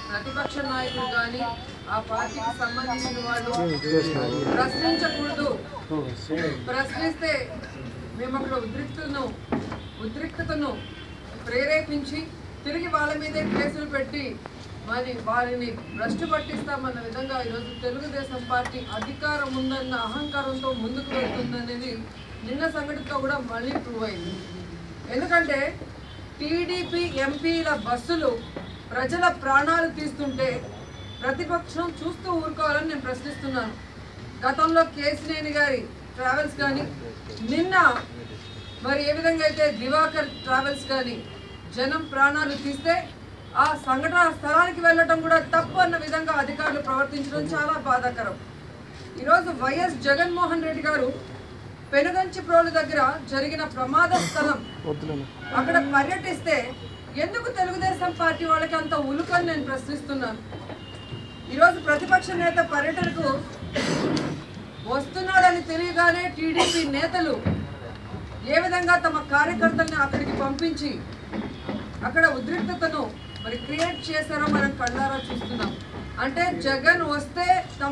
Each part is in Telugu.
ప్రతిపక్ష నాయకులు కానీ ఆ పార్టీకి సంబంధించిన వాళ్ళు ప్రశ్నించకూడదు ప్రశ్నిస్తే మేము అక్కడ ఉద్రిక్తను ఉద్రిక్తతను ప్రేరేపించి తిరిగి వాళ్ళ మీదే కేసులు పెట్టి మరి వారిని భ్రష్టు పట్టిస్తామన్న విధంగా ఈరోజు తెలుగుదేశం పార్టీ అధికారం ఉందన్న అహంకారంతో ముందుకు వెళ్తుందనేది నిన్న సంఘటనతో కూడా మళ్ళీ ప్రూవ్ అయింది ఎందుకంటే టీడీపీ ఎంపీల బస్సులు ప్రజల ప్రాణాలు తీస్తుంటే ప్రతిపక్షం చూస్తూ ఊరుకోవాలని నేను ప్రశ్నిస్తున్నాను గతంలో కేసినేని గారి ట్రావెల్స్ కానీ నిన్న మరి ఏ విధంగా అయితే దివాకర్ ట్రావెల్స్ కానీ జనం ప్రాణాలు తీస్తే ఆ సంఘటన స్థలానికి వెళ్ళటం కూడా తప్పు అన్న విధంగా అధికారులు ప్రవర్తించడం చాలా బాధాకరం ఈరోజు వైఎస్ జగన్మోహన్ రెడ్డి గారు పెనుగంచి ప్రోలు దగ్గర జరిగిన ప్రమాద స్థలం అక్కడ పర్యటిస్తే ఎందుకు తెలుగుదేశం పార్టీ వాళ్ళకి అంత ఉలుకని నేను ప్రశ్నిస్తున్నాను ఈరోజు ప్రతిపక్ష నేత పర్యటనకు వస్తున్నాడని తెలియగానే టీడీపీ నేతలు ఏ విధంగా తమ కార్యకర్తల్ని అక్కడికి పంపించి అక్కడ ఉద్రిక్తతను మరి క్రియేట్ చేశారో మనం కళ్ళారా చూస్తున్నాం అంటే జగన్ వస్తే తమ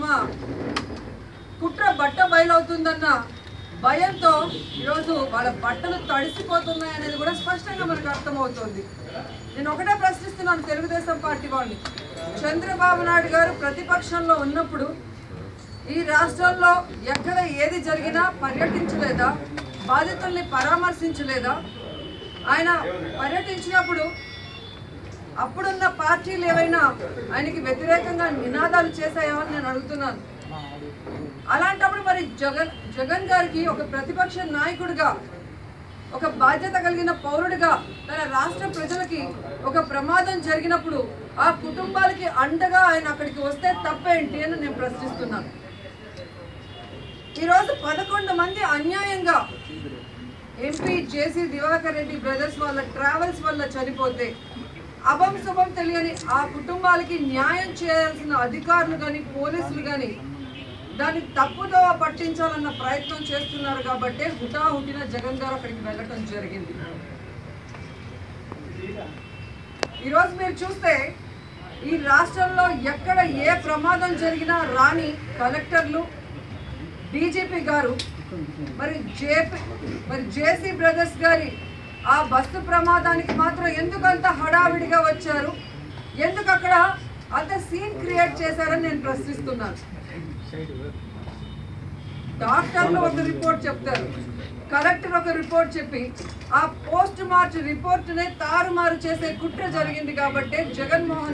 కుట్ర బట్ట బయలవుతుందన్న భయంతో ఈరోజు వాళ్ళ బట్టలు తడిసిపోతున్నాయి అనేది కూడా స్పష్టంగా మనకు అర్థమవుతోంది నేను ఒకటే ప్రశ్నిస్తున్నాను తెలుగుదేశం పార్టీ వాళ్ళని చంద్రబాబు నాయుడు గారు ప్రతిపక్షంలో ఉన్నప్పుడు ఈ రాష్ట్రంలో ఎక్కడ ఏది జరిగినా పర్యటించలేదా బాధితుల్ని పరామర్శించలేదా ఆయన పర్యటించినప్పుడు అప్పుడున్న పార్టీలు ఏవైనా ఆయనకి వ్యతిరేకంగా నినాదాలు చేశాయా అని నేను అడుగుతున్నాను అలాంటప్పుడు మరి జగన్ జగన్ గారికి ఒక ప్రతిపక్ష నాయకుడిగా ఒక బాధ్యత కలిగిన పౌరుడిగా తన రాష్ట్ర ప్రజలకి ఒక ప్రమాదం జరిగినప్పుడు ఆ కుటుంబాలకి అండగా ఆయన అక్కడికి వస్తే తప్పేంటి అని నేను ప్రశ్నిస్తున్నాను ఈరోజు పదకొండు మంది అన్యాయంగా MP JC Diwakar Reddy brothers వాళ్ళ ట్రావెల్స్ వల్ల చనిపోతే అభం శుభం తెలియని ఆ కుటుంబాలకి న్యాయం చేయాల్సిన అధికారులు కానీ పోలీసులు కానీ దాన్ని తప్పుదో పట్టించాలన్న ప్రయత్నం చేస్తున్నారు కాబట్టి హుటాహుటిన జగన్ గారు అక్కడికి వెళ్ళటం జరిగింది ఈరోజు మీరు చూస్తే ఈ రాష్ట్రంలో ఎక్కడ ఏ ప్రమాదం జరిగినా రాని కలెక్టర్లు డీజీపీ గారు మరి జేపీ మరి జేసీ బ్రదర్స్ గారి ఆ బస్సు ప్రమాదానికి మాత్రం ఎందుకంత హడావిడిగా వచ్చారు ఎందుకు అక్కడ అంత సీన్ క్రియేట్ చేశారని నేను ప్రశ్నిస్తున్నాను డాక్టర్లు ఒక రిపోర్ట్ చెప్తారు కలెక్టర్ ఒక రిపోర్ట్ చెప్పి ఆ పోస్ట్ మార్చ్ రిపోర్ట్నే తారుమారు చేసే కుట్ర జరిగింది కాబట్టి జగన్మోహన్